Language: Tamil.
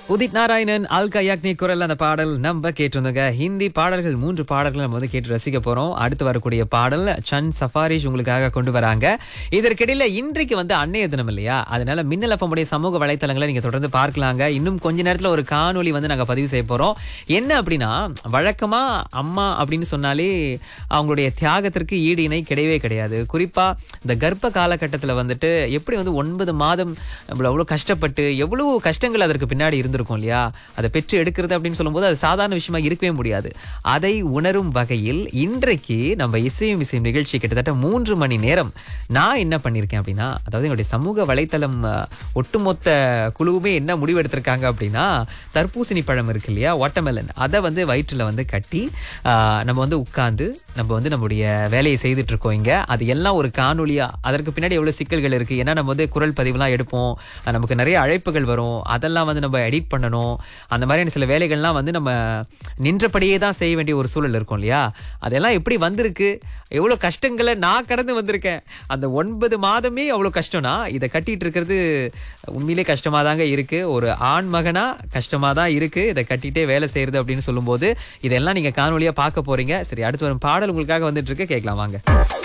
உதித் நாராயணன் அல் கயாக்னி குரல் அந்த பாடல் நம்ம கேட்டிருந்தோங்க ஹிந்தி பாடல்கள் மூன்று பாடல்கள் நம்ம வந்து கேட்டு ரசிக்க போறோம் அடுத்து வரக்கூடிய பாடல் சன் சஃபாரிஷ் உங்களுக்காக கொண்டு வராங்க இதற்கிடையில இன்றைக்கு வந்து அன்னைய தினம் இல்லையா அதனால மின்னல் அப்பமுடைய சமூக வலைத்தளங்களை நீங்க தொடர்ந்து பார்க்கலாங்க இன்னும் கொஞ்ச நேரத்துல ஒரு காணொளி வந்து நாங்க பதிவு செய்ய போறோம் என்ன அப்படின்னா வழக்கமா அம்மா அப்படின்னு சொன்னாலே அவங்களுடைய தியாகத்திற்கு ஈடு இணை கிடையவே கிடையாது குறிப்பா இந்த கர்ப்ப காலகட்டத்துல வந்துட்டு எப்படி வந்து ஒன்பது மாதம் நம்மள அவ்வளவு கஷ்டப்பட்டு எவ்வளவு கஷ்டங்கள் அதற்கு பின்னாடி இருந்திருக்கும் இல்லையா அதை பெற்று எடுக்கிறது அப்படின்னு சொல்லும்போது அது சாதாரண விஷயமா இருக்கவே முடியாது அதை உணரும் வகையில் இன்றைக்கு நம்ம இசையும் இசையும் நிகழ்ச்சி கிட்டத்தட்ட மூன்று மணி நேரம் நான் என்ன பண்ணியிருக்கேன் அப்படின்னா அதாவது என்னுடைய சமூக வலைத்தளம் அஹ், ஒட்டுமொத்த குழுவுமே என்ன முடிவு எடுத்திருக்காங்க அப்படின்னா தர்பூசணி பழம் இருக்கு இல்லையா வாட்டர்மெலன் அதை வந்து வயிற்றுல வந்து கட்டி ஆஹ், நம்ம வந்து உட்கார்ந்து நம்ம வந்து நம்முடைய வேலையை செய்துட்டு இருக்கோம் இங்க அது எல்லாம் ஒரு காணொலியா அதற்கு பின்னாடி எவ்வளவு சிக்கல்கள் இருக்கு ஏன்னா நம்ம வந்து குரல் பதிவுலாம் எடுப்போம் அஹ் நமக்கு நிறைய அழைப்புகள் வரும் அதெல்லாம் வந்து நம்ம எடிட் பண்ணணும் அந்த மாதிரியான சில வேலைகள்லாம் வந்து நம்ம நின்றபடியே தான் செய்ய வேண்டிய ஒரு சூழல் இருக்கும் இல்லையா அதெல்லாம் எப்படி வந்திருக்கு எவ்வளவு கஷ்டங்களை நான் கடந்து வந்திருக்கேன் அந்த ஒன்பது மாதமே அவ்வளவு கஷ்டம்னா இதை கட்டிட்டு இருக்கிறது உண்மையிலே கஷ்டமா தாங்க இருக்கு ஒரு ஆண் மகனா கஷ்டமா தான் இருக்கு இதை கட்டிட்டே வேலை செய்யறது அப்படின்னு சொல்லும்போது இதெல்லாம் நீங்க காணொலியா பார்க்க போறீங்க சரி அடுத்து வரும் பாடல் உங்களுக்காக வந்துட்டு இருக்கு கேட்கலாம் வாங்க